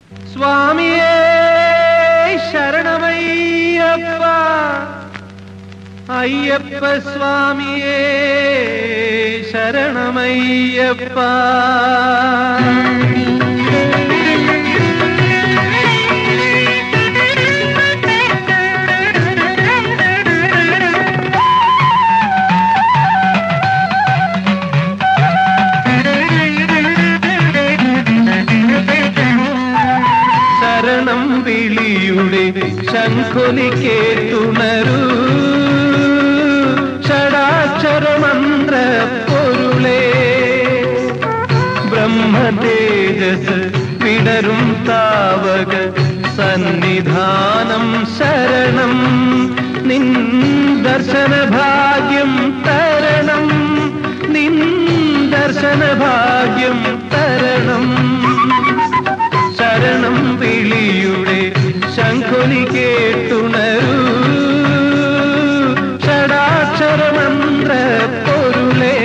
സ്വാമിയേ ശരണമയ്യപ്പ അയ്യപ്പ സ്വാമിയേ ശരണമയ്യപ്പ ശരണം വിളിയുടെ ശംഖുലി കേട്ടുണരൂ ഷടാക്ഷരമന്ത്ര പൊരുളേ ബ്രഹ്മതേജസ് വിടരും താവക സന്നിധാനം ശരണം നിൻ ദർശന ഭാഗ്യം തരണം നിൻ ദർശന ഭാഗ്യം തരണം ശരണം വിളിയുടെ ശംഖുലി കേട്ടുണരൂ ഷടാക്ഷരമന്ത്ര പൊരുളേ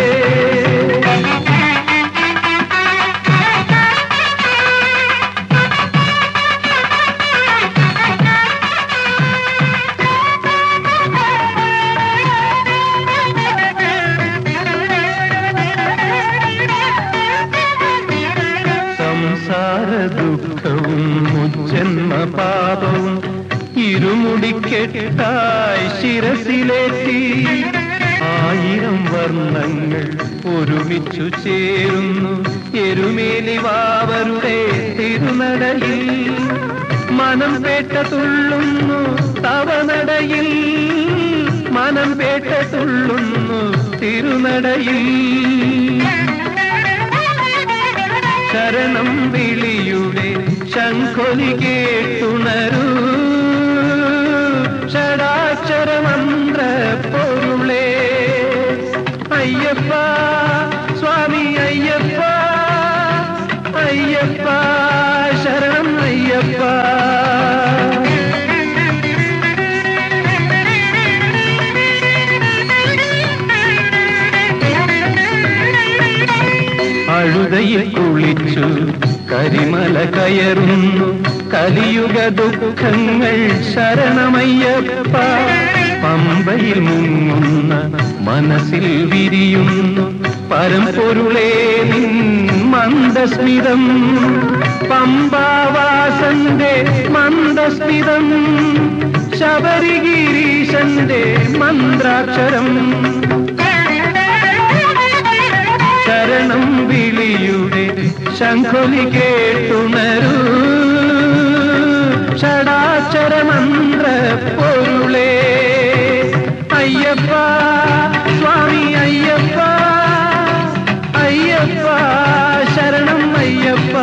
സംസാര ദുഃഖവും മുജ്ജന്മ പാപവും ഇരുമുടിക്കെട്ടായി ശിരസിലേറ്റി ആയിരം വർണ്ണങ്ങൾ ഒരുമിച്ചു ചേരുന്നു എരുമേലി വാവരുടെ തിരുനടയിൽ മനം പേട്ട തുള്ളുന്നു തവനടയിൽ മനം പേട്ട തുള്ളുന്നു തിരുനടയിൽ ശരണം വിളിയുടെ ശംഖൊലി കേട്ടുണരൂ ഷടാക്ഷരമന്ത്ര പൊരുളേ അയ്യപ്പ സ്വാമി അയ്യപ്പ അയ്യപ്പ ശരണം അയ്യപ്പ അഴുതയിൽ കുളിച്ചു കരിമല കയറുന്നു കലിയുഗ ദുഃഖങ്ങൾ ശരണമയ്യപ്പ പമ്പയിൽ മുങ്ങുന്ന മനസ്സിൽ വിരിയുന്നു പരമ്പൊരുളേ നിൻ മന്ദസ്മിതം പമ്പാവാസന്റെ മന്ദസ്മിതം ശബരിഗിരീശന്റെ മന്ത്രാക്ഷരം ശരണം വിളിയുടെ ശംഖുലി കേട്ടുണരൂ ഷടാക്ഷരമന്ത്ര പൊരുളേ അയ്യപ്പ സ്വാമി അയ്യപ്പ അയ്യപ്പ ശരണം അയ്യപ്പ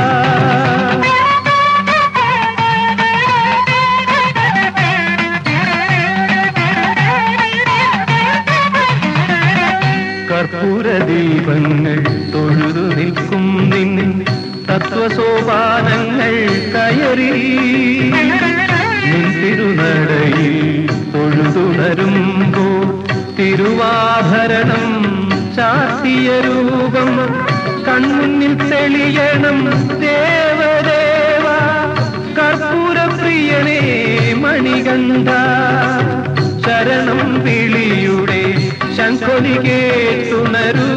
കർപ്പൂര ദീപങ്ങൾ തൊഴുതു നിൽക്കും നിൻ തത്വസോപാനങ്ങൾ കയറി നിൻ തിരുനടയിൽ തൊഴുതുണരുമ്പോ തിരുവാഭരണം ചാത്തിയ രൂപം കൺമുന്നിൽ തെളിയണം ദേവദേവ കർപ്പൂരപ്രിയനേ മണികണ്ഠ ശരണം വിളിയുടെ ശംഖൊലി കേട്ടുണരൂ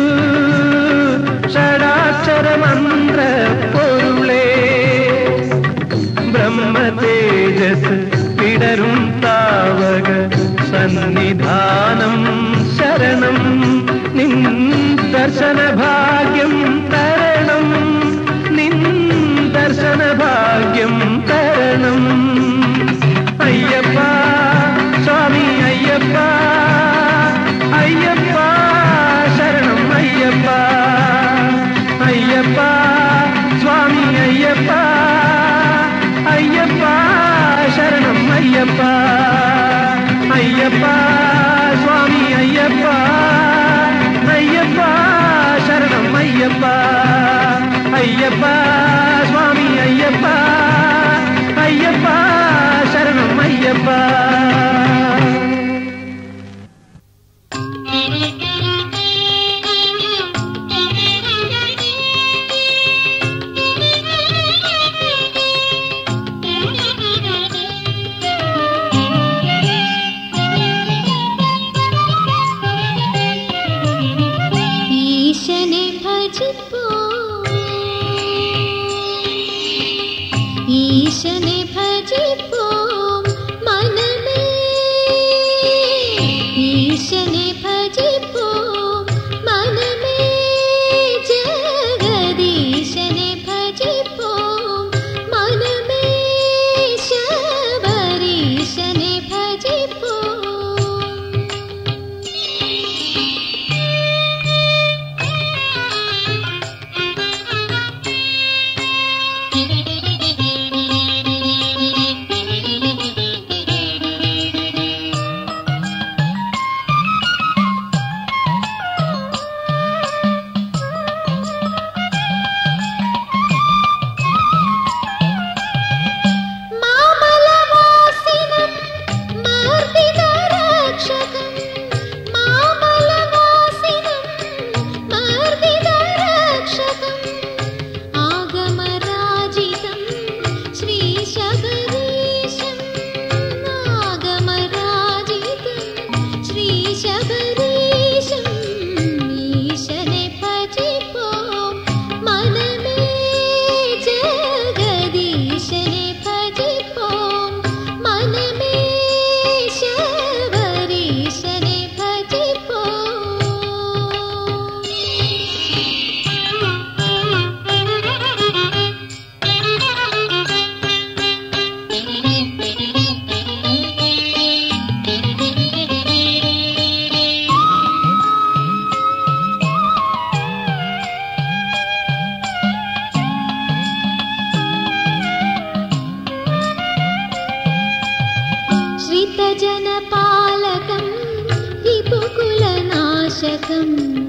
ഷടാക്ഷരമന്ത്ര പൊരുളേ ബ്രഹ്മ തേജസ് വിടരും താവക സന്നിധാനം ശരണം നിൻ ദർശന ഭാഗ്യം തരണം നിൻ ദർശന ഭാഗ്യം തരണം അയ്യപ്പ സ്വാമി അയ്യപ്പ അയ്യപ്പ ശരണം അയ്യപ്പ അയ്യപ്പ സ്വാമി അയ്യപ്പ അയ്യപ്പ ശരണം അയ്യപ്പ അയ്യപ്പ സ്വാമി അയ്യപ്പ അയ്യപ്പ ശരണം അയ്യപ്പ അയ്യപ്പ സ്വാമി അയ്യപ്പ അയ്യപ്പ ശരണം അയ്യപ്പ Thank you. ഈശനെ ഭജിപ്പോം മനമേ ഈശനെ ഭജിപ്പോം മനമേ ജഗദീശനെ ഭജിപ്പോം മനമേ ശബരീശനെ ഭജിപ്പോം മാമലവാസിനം മാർദിതരക്ഷകം മാമലവാസിനം മാർദിതരക്ഷകം ആഗമരാജിതം ശ്രീശബരീശം ആഗമരാജിതം ശ്രീശബരീശം ഈശനെ ഭജിപ്പോം മനമേ ജഗദീശനെ ഭജിപ്പോം മനമേ ശബരീശനെ श्रितजनपालकं रिपुकुलनाशकं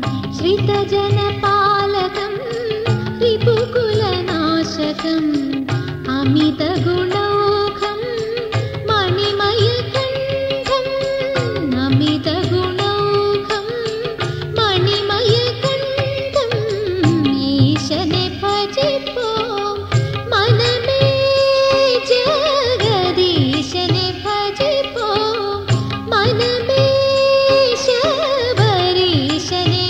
श्रितजनपालकं रिपुकुलनाशकम् अमितगुणौघं मणिमयकण्ठम् अमितगुणौघं मणिमयकण्ठम् ईशने भजिपों मनमे जगदीशने भजिपों मनमे शबरीशने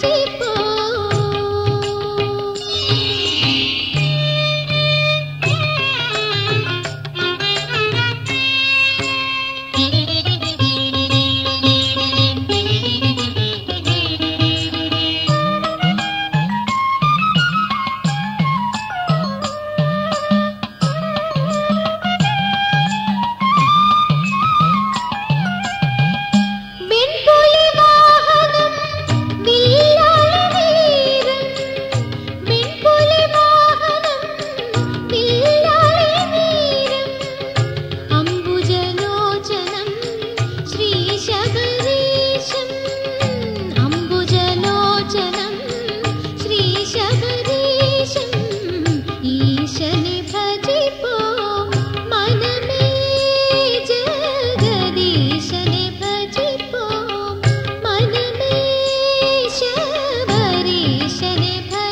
വെൺപുലി വാഹനം വില്ലാളി വീരൻ വെൺപുലി വാഹനം വില്ലാളി വീരൻ അംബുജലോചനം ശ്രീശബരീശം അംബുജലോചനം ശ്രീശബരീശം ഈശനെ ഭജിപ്പോം മനമേ ജഗദീശനെ ഭജിപ്പോം മനമേ ശബരീശനെ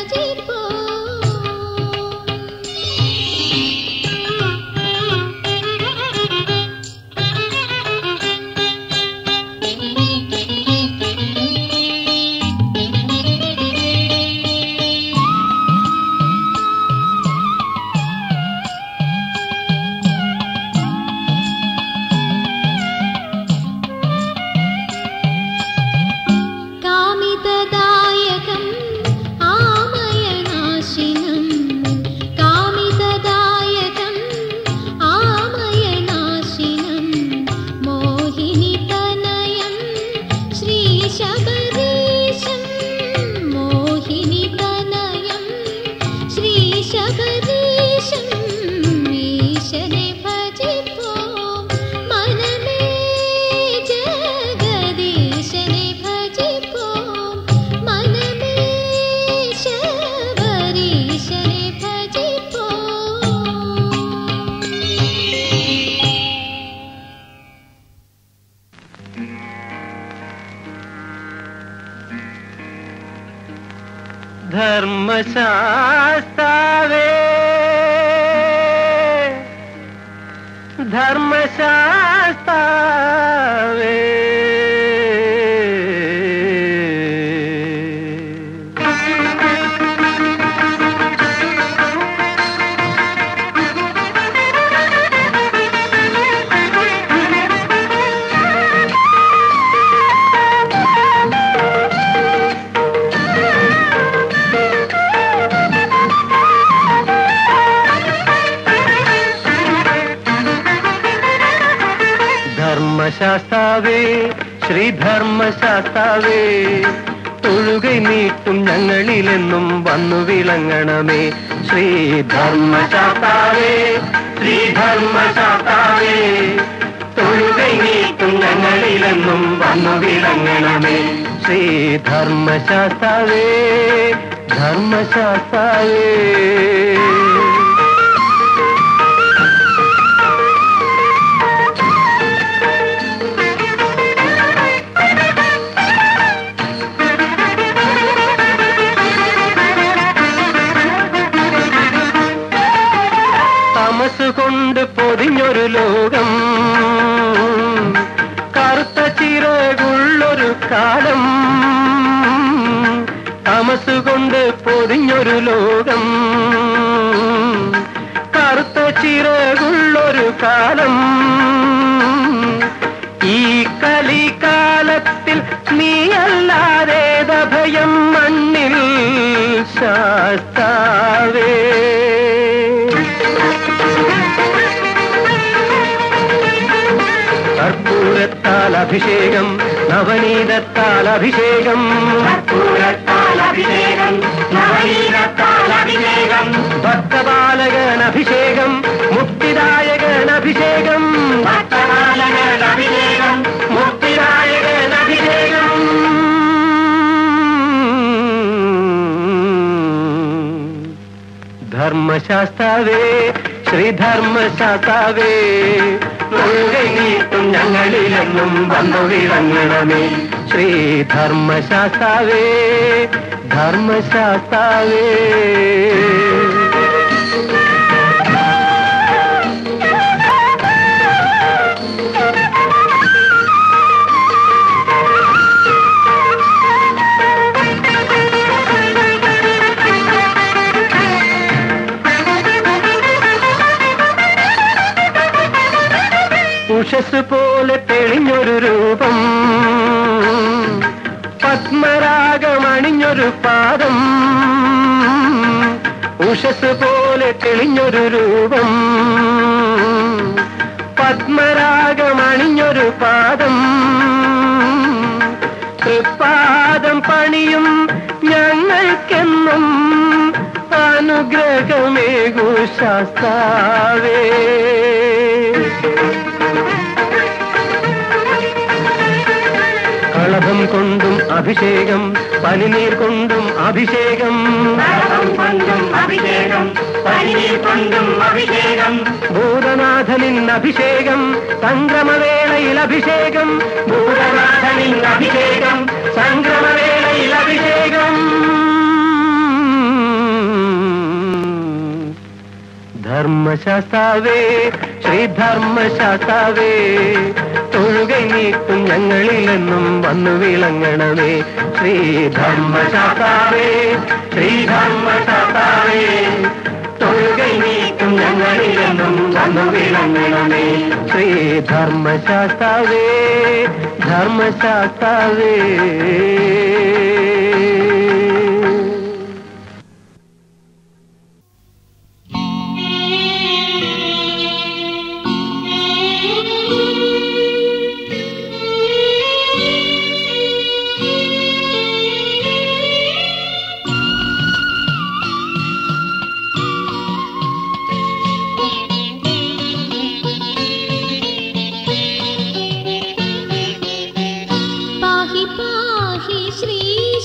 കാമിതദായകം ആമയനാശിനം കാമിതദായകം ആമയനാശിനം മോഹിനിതനയം ശ്രീശബരീശം മോഹിനിതനയം ശ്രീശബരീശം ഈശനെ ഭജിപ്പോം മനമേ ജഗദീശനെ ഭജിപ്പോം മനമേ ശബരീശനെ ഭജിപ്പോം ധർമ്മശാസ്താവേ ധർമ്മശാസ്താവേ ധർമ്മശാസ്താവേ ശ്രീധർമ്മശാസ്താവേ തൊഴുകൈ നീട്ടും ഞങ്ങളിലെന്നും വന്നു വിളങ്ങണമേ ശ്രീധർമ്മശാസ്താവേ ശ്രീധർമ്മശാസ്താവേ തൊഴുകൈ നീട്ടും ഞങ്ങളിലെന്നും വന്നു വിളങ്ങണമേ ശ്രീധർമ്മശാസ്താവേ ധർമ്മശാസ്താവേ തമസ് കൊണ്ട് പൊതിഞ്ഞൊരു ലോകം കറുത്ത ചിറകുള്ളൊരു കാലം തമസ് കൊണ്ട് പൊതിഞ്ഞൊരു ലോകം കറുത്ത ചിറകുള്ളൊരു കാലം ഈ കലികാലത്തിൽ നീയല്ലാതേത ഭയം മണ്ണിൽ ശാസ്താവേ കർപ്പൂരത്താൽ അഭിഷേകം നവനീതത്താൽ അഭിഷേകം കർപ്പൂരത്താൽ അഭിഷേകം നവനീതത്താൽ അഭിഷേകം ഭക്തപാലകൻ അഭിഷേകം മുക്തിദായകൻ അഭിഷേകം ഭക്തപാലകൻ അഭിഷേകം മുക്തിദായകൻ അഭിഷേകം ധർമ്മശാസ്താവേ ശ്രീധർമ്മശാസ്താവേ നീട്ടും ഞങ്ങളിലെന്നും വന്നു വിളങ്ങണമേ ശ്രീധർമ്മശാസ്താവേ ധർമ്മശാസ്താവേ ഉഷസ് പോലെ തെളിഞ്ഞൊരു രൂപം പത്മരാഗമണിഞ്ഞൊരു പാദം ഉഷസ് പോലെ തെളിഞ്ഞൊരു രൂപം പത്മരാഗമണിഞ്ഞൊരു പാദം തൃപ്പാദം പണിയും ഞങ്ങൾക്കെന്നും അനുഗ്രഹമേകു ശാസ്താവേ കളഭം കൊണ്ടും അഭിഷേകം പനിനീർ കൊണ്ടും അഭിഷേകം കൊണ്ടും അഭിഷേകം പനിനീർ കൊണ്ടും അഭിഷേകം ഭൂതനാഥനിൻ അഭിഷേകം സംക്രമവേളയിൽ അഭിഷേകം ഭൂതനാഥനിൻ അഭിഷേകം സംക്രമവേളയിൽ അഭിഷേകം ധർമ്മശാസ്താവേ ശ്രീധർമ്മശാസ്താവേ തൊഴുകൈ നീട്ടും ഞങ്ങളിലെന്നും വന്നു വിളങ്ങണമേ ശ്രീധർമ്മശാസ്താവേ ശ്രീധർമ്മശാസ്താവേ തൊഴുകൈ നീട്ടും ഞങ്ങളിലെന്നും വന്നു വിളങ്ങണമേ ശ്രീധർമ്മശാസ്താവേ ധർമ്മശാസ്താവേ पाहि पाहि श्री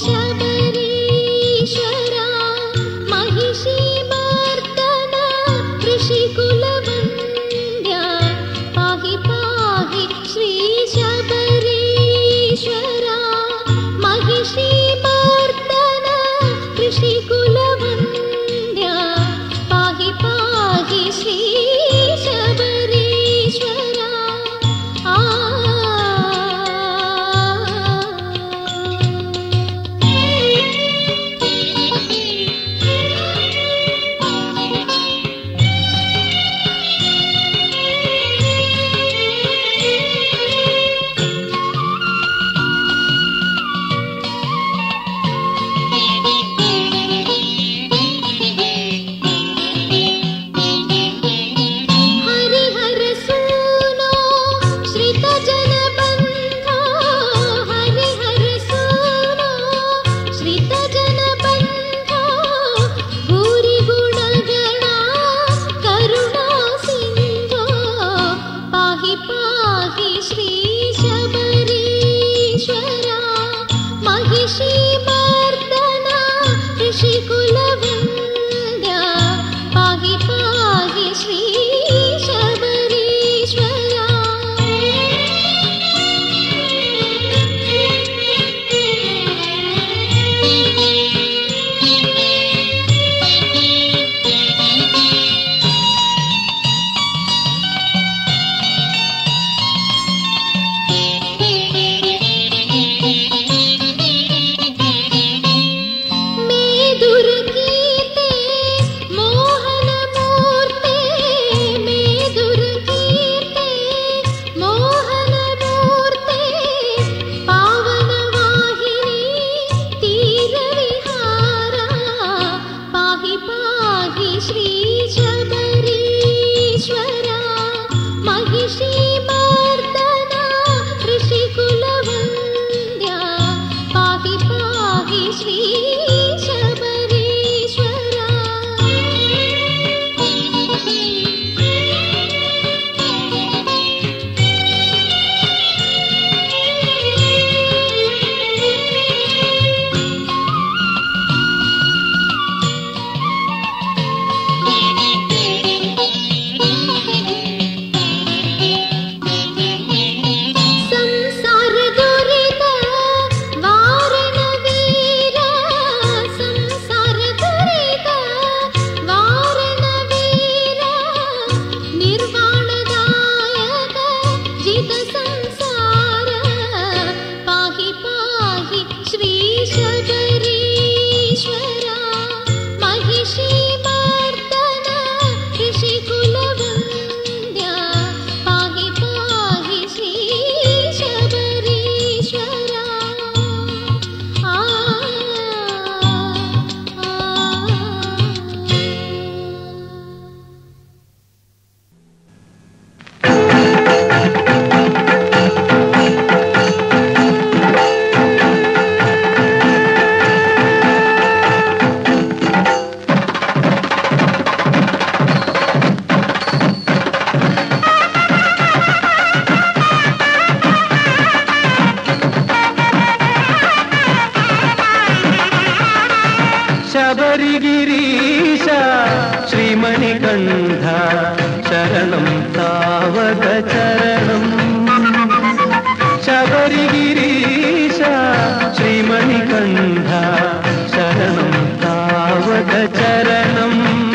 ശ്രീ ശബരീശ്വര मे दुर्गीते मोहनमूर्ते मे दुर्गीते मोहनमूर्ते पावनवाहिनी तीरविहारा पाहि पाहि श्री शबरीश्वरा महिषी मर्दना ऋषिकुलवन्द्या पाहि पाहि श्री ಸಂಸಾರ ದುರಿತ ವಾರಣ ವೀರ ಸಂಸಾರ ದುರಿತ ವಾರಣ ವೀರ ನಿರ್ವಾಣದಾಯಕ ಜಿತ ಸಂಸಾರ ಪಾಹಿ ಪಾಹಿ ಶ್ರೀ ಶಬರೀಶ್ವರ ಮಹಿಷಿ ಮರ್ದನ ಋಷಿ ಕುಲವಂದ್ಯ ಪಾಹಿ ಪಾಹಿ ಶ್ರೀ ಶಬರೀಶ್ವರ ಆ ಆ ശബരിഗിരീശ ശ്രീമണികണ്ഠ ശരണം താവക ചരണം ശബരിഗിരീശ ശ്രീമണികണ്ഠ ശരണം താവക ചരണം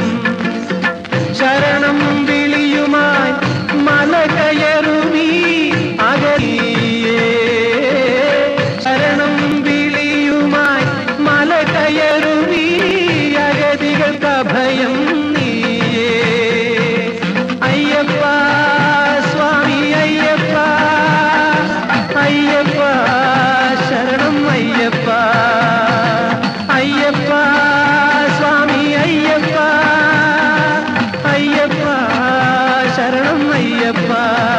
ശരണം വിളിയുമായി മല കയറുമീ അകലിയേ ശരണം വിളിയുമായി മല കയറുമീ അഗതികൾക്ക് അഭയം നീയേ അയ്യപ്പ സ്വാമി അയ്യപ്പ അയ്യപ്പ ശരണം അയ്യപ്പ അയ്യപ്പ സ്വാമി അയ്യപ്പ അയ്യപ്പ ശരണം അയ്യപ്പ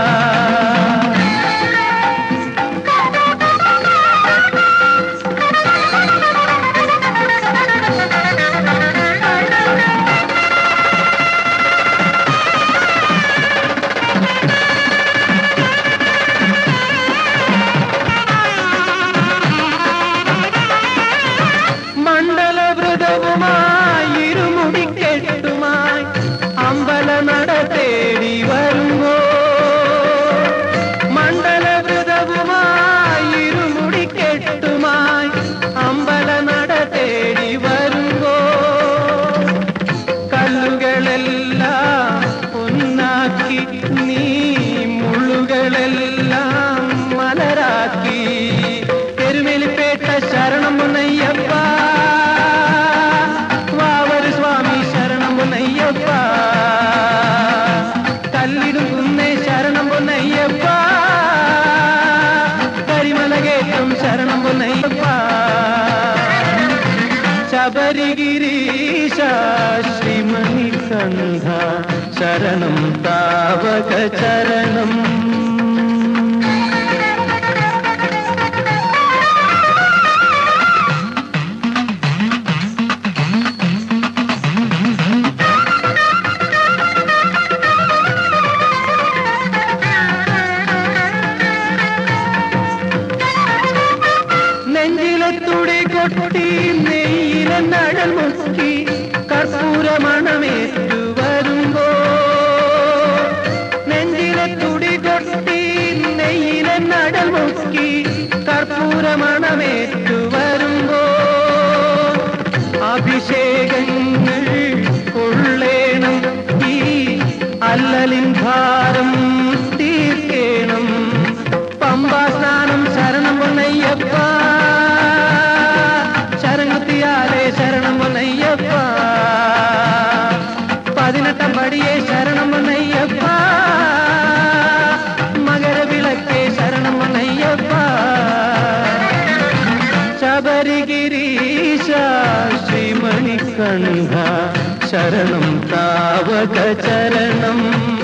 മണ്ഡലവൃതവുമായി ഇരുമുടിക്കെട്ടുമായി അമ്പല നട തേടി വരുമ്പോ മണ്ഡലവൃതവുമായി ഇരുമുടിക്കെട്ടുമായി അമ്പല നട തേടി വരുമ്പോ കല്ലുകളെല്ലാം ഒന്നാക്കി നീ മുള്ളുകളെല്ലാം മലരാക്കി എരുമേലിപ്പേട്ട ശരണം മുന്നയ്യപ്പ വാവര് സ്വാമി ശരണം പൊന്നയ്യപ്പ കല്ലിടും കുന്നേ ശരണം പൊന്നയ്യപ്പ കരിമല കേട്ടും ശരണം പൊന്നയ്യപ്പ ശബരിഗിരീശ ശ്രീമണികണ്ഠ ശരണം താവക ചരണം നെഞ്ചിലെ തുടി കൊട്ടി നെയ്യിലെ നഴൽ മുക്കി കർപ്പൂര മണമേറ്റു വരുമ്പോ കടലിൻ ഭാരം തീർക്കേണം പമ്പാ സ്നാനം ശരണം പൊന്നയ്യപ്പ ശരണത്തിയാലേ ശരണം പൊന്നയ്യപ്പ പതിനെട്ടാം പടിയെ ശരണം പൊന്നയ്യപ്പ മകരവിളക്കേ ശരണം പൊന്നയ്യപ്പ ശബരിഗിരീശ ശ്രീമണികണ്ഠ ശരണം താവക ചരണം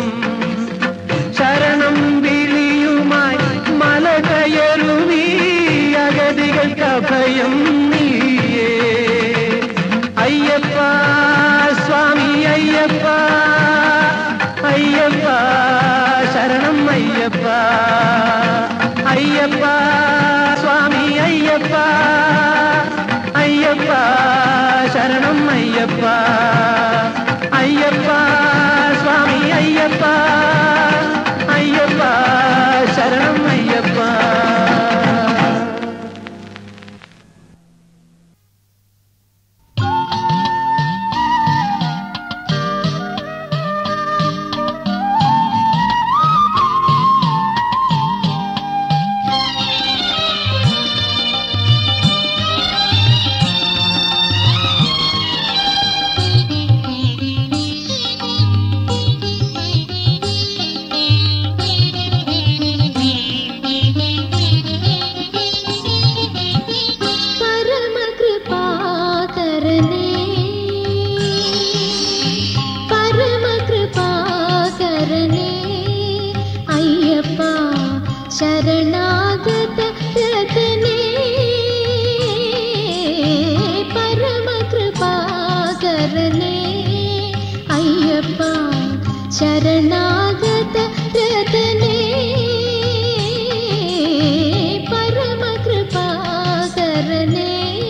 ശരണം വിളിയുമായി മല കയറുവീ അഗതികൾക്ക് അഭയം നീയേ അയ്യപ്പ സ്വാമി അയ്യപ്പ അയ്യപ്പ ശരണം അയ്യപ്പ അയ്യപ്പ സ്വാമി അയ്യപ്പ അയ്യപ്പ ശരണം അയ്യപ്പ അയ്യപ്പ സ്വാമി അയ്യപ്പ അയ്യപ്പ ശരണം അയ്യപ്പ परमकृपाकरणे परमकृपाकरणे अय्यप्पा शरणागत रतने परमकृपाकरणे अय्यप्पा शरणागत रतने परमकृपाकरणे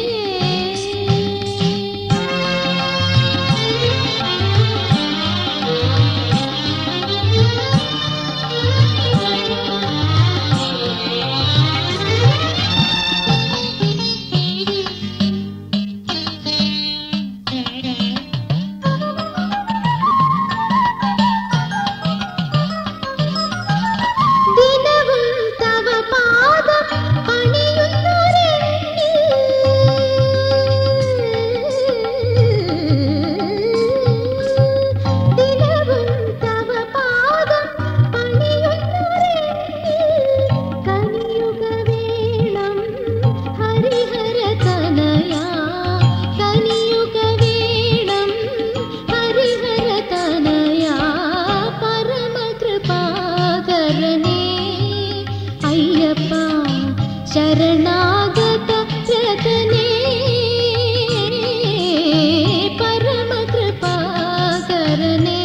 ദിനവും തവ പാദം പണിയുന്നൊരെണ്ണിൽ ദിനവും തവ പാദം പണിയുന്നൊരെണ്ണിൽ കനിയുക വേണം ഹരിഹര തനയാ കനിയുക വേണം ഹരിഹര തനയാ പരമകൃപാകരനേ അയ്യപ്പ ശരണാഗത രതനേ പരമകൃപാകരനേ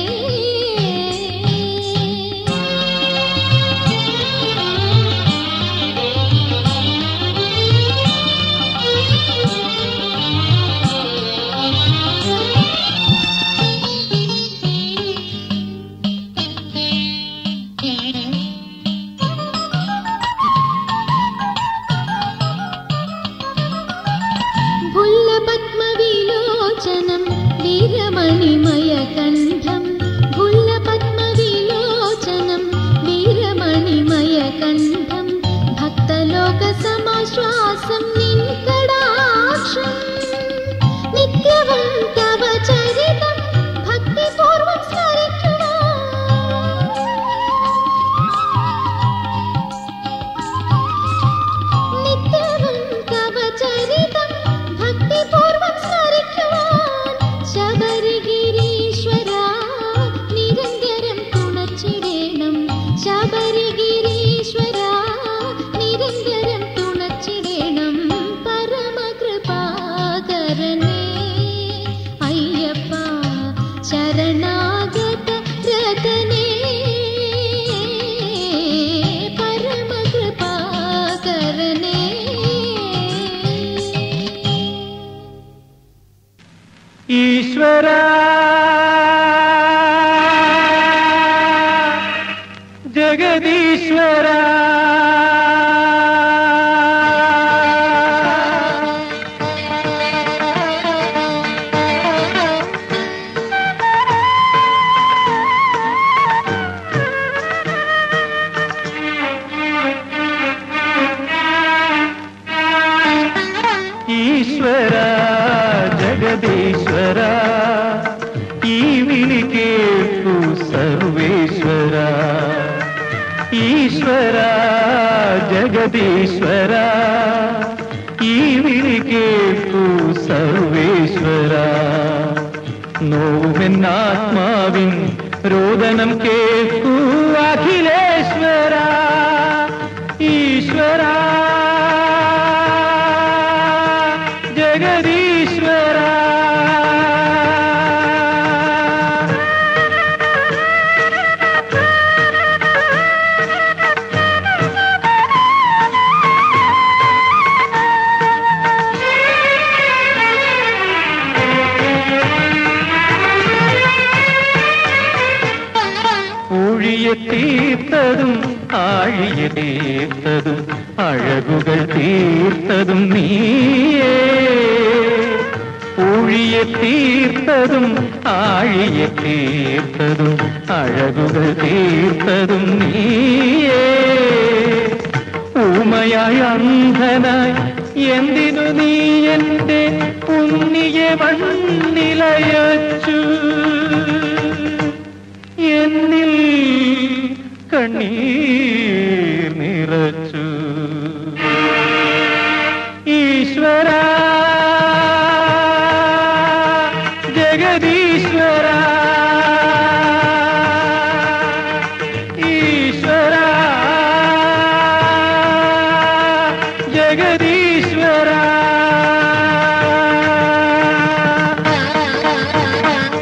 ഭുല്ലപത്മവിലോചനം വീരമണിമയകണ്ഠം ഭുല്ലപത്മവിലോചനം വീരമണിമയകണ്ഠം ഭക്തലോകസമാശ്വാസം നിൻ കടാക്ഷം നിത്യവും തവ ചരിതം ഭക്തിപൂർവം സ്മരിക്കുവാൻ നിത്യവും തവ ചരിതം ഭക്തിപൂർവം സ്മരിക്കുവാൻ ശബരിഗിരീശ്വര നിരന്തരം തുണച്ചിടേണം ശബരിഗിരീശ്വര നിരന്തരം തുണച്ചിടേണം പരമകൃപാകരനേ അയ്യപ്പ ശരണാഗത രതനേ പരമകൃപാകരനേ ഈശ്വര ജഗദീശ്വര ഈശ്വര ജഗദീശ്വര ഈ വിളി കേൾക്കൂ സർവേശ്വര നോവെന്നാത്മാവിൻ രോദനം കേൾക്കൂ അഖിലേശ്വര ഈശ്വര ജഗദീശ്വര ഊഴിയെ തീർത്തതും ആഴിയെ തീർത്തതും അഴകുകൾ തീർത്തതും നീയേ ഊഴിയെ തീർത്തതും ആഴിയെ തീർത്തതും അഴകുകൾ തീർത്തതും നീയേ ഊമയായ അന്ധനായി എന്തിനു നീ എന്റെ പുണ്യെ മണ്ണിലയച്ചു എന്നിൽ കണ്ണീർ നിറച്ചു ഈശ്വര ജഗദീശ്വര ഈശ്വര ജഗദീശ്വര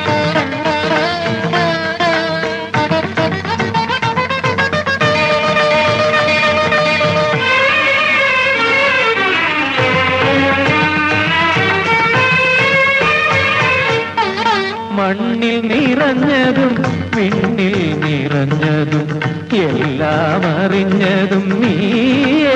മണ്ണിൽ നിറഞ്ഞതും വിണ്ണിൽ നിറഞ്ഞതും എല്ലാം അറിഞ്ഞതും നീയേ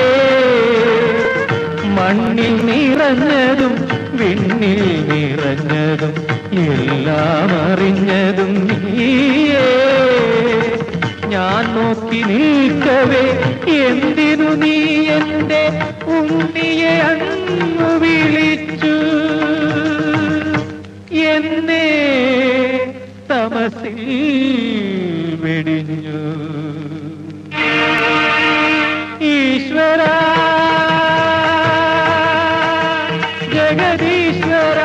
മണ്ണിൽ നിറഞ്ഞതും വിണ്ണിൽ നിറഞ്ഞതും എല്ലാം അറിഞ്ഞതും നീയേ ഞാൻ നോക്കി നിൽക്കവേ എന്തിനു നീ എന്റെ ഉണ്ണിയെ അങ്ങു വിളിച്ചു എന്നെ തമസിൽ വെടിഞ്ഞു ഈശ്വര ജഗദീശ്വര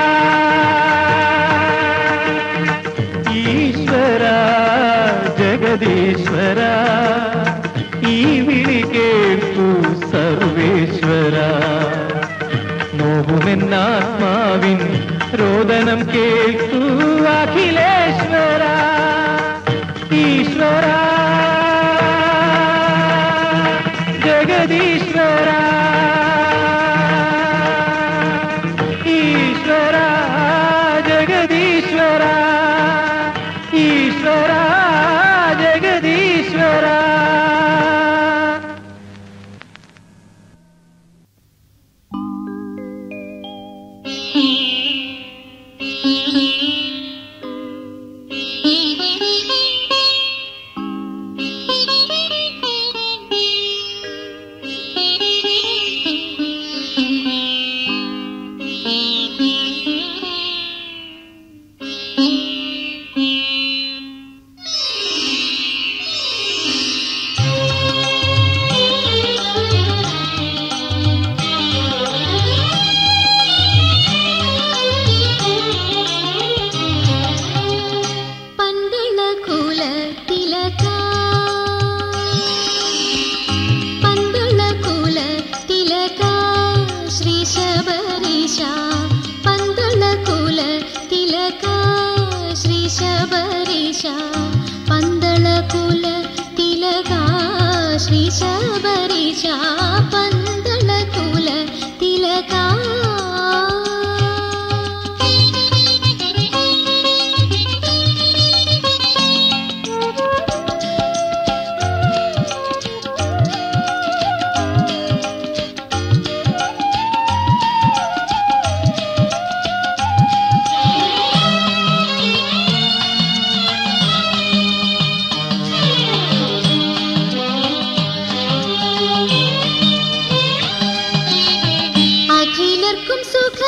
ഈശ്വര ജഗദീശ്വര ഈ വിളി കേൾക്കൂ സർവേശ്വര നോവുമെന്നാത്മാവിൻ രോദനം കേൾക്കൂ അഖിലേശ്വര ഈശ്വര ജഗദീശ്വര ഈശ്വര ജഗദീശ്വര ഈശ്വര ജഗദീശ്വര പന്തള കുലത്തിലക പന്തള കുലത്തിലക ശ്രീ ശബരീശ പന്തള കുലത്തിലക ശ്രീ ശബരീശ പന്തള കുലത്തിലക ശ്രീ ശബരീശ പന്തള കുലത്തിലക അഖിലർക്കും സുഖ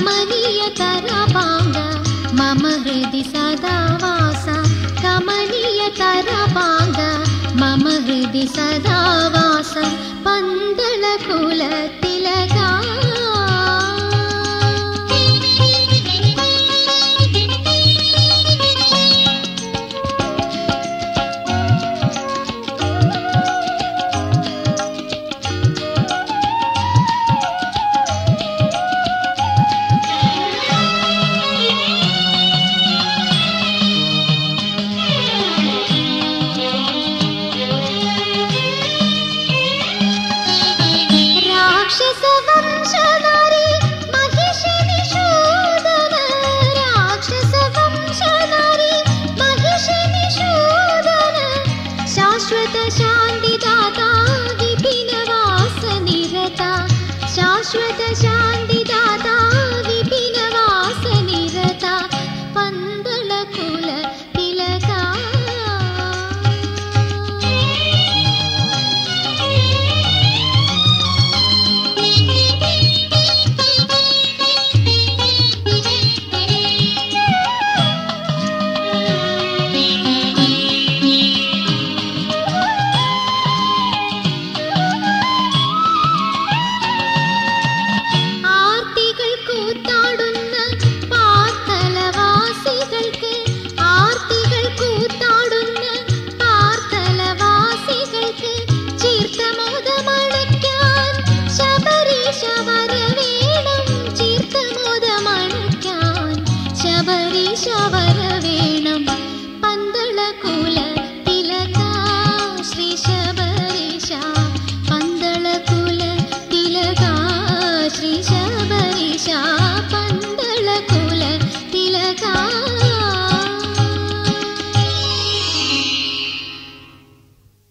കമനീയ കര